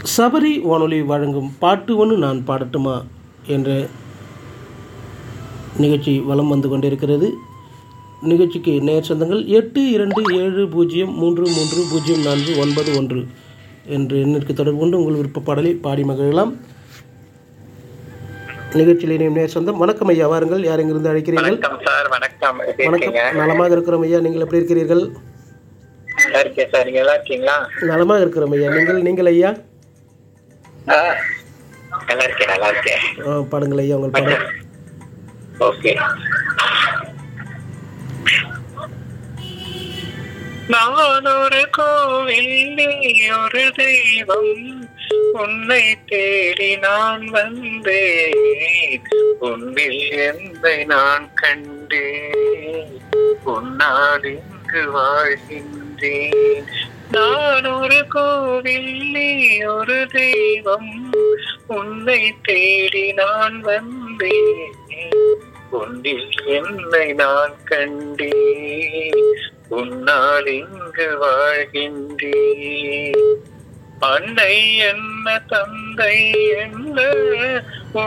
சபரி வானொலி வழங்கும் பாட்டு ஒன்று நான் பாடட்டுமா என்ற நிகழ்ச்சி வலம் வந்து கொண்டிருக்கிறது நிகழ்ச்சிக்கு நேர் சொந்தங்கள் எட்டு இரண்டு ஏழு பூஜ்ஜியம் மூன்று மூன்று பூஜ்ஜியம் நான்கு ஒன்பது ஒன்று என்ற எண்ணிற்கு தொடர்பு கொண்டு உங்கள் விருப்ப பாடலை பாடி மகிழலாம் நிகழ்ச்சியில் இணையும் நேர் சொந்தம் வணக்கம் ஐயா வாருங்கள் யார் எங்கிருந்து அழைக்கிறீர்கள் வணக்கம் சார் வணக்கம் எப்படி வணக்கம் இருக்கீங்க நலமாக இருக்கிறோம் ஐயா நீங்கள் எப்படி இருக்கிறீர்கள் நல்லா இருக்கேன் சார் நீங்க நல்லா இருக்கீங்களா நலமாக இருக்கிறோம் ஐயா நீங்கள் நீங்கள் ஐயா ஆ, நல்லா இருக்கேன் நல்லா இருக்கேன் ஆ, பாடுங்கள் ஐயா உங்கள் பாடல் ஓகே நான் ஒரு கோவில் நீ ஒரு தெய்வம் உன்னை தேடி நான் வந்தேன் உன்னில் என்னை நான் கண்டேன் உன்னால் இங்கு வாழ்கின்றேன் நான் ஒரு கோவில் நீ ஒரு தெய்வம் உன்னை தேடி நான் வந்தேன் உன்னில் என்னை நான் கண்டேன் உன்னால் இங்கு வாழ்கின்றேன் அன்னை என்ன தந்தை என்ன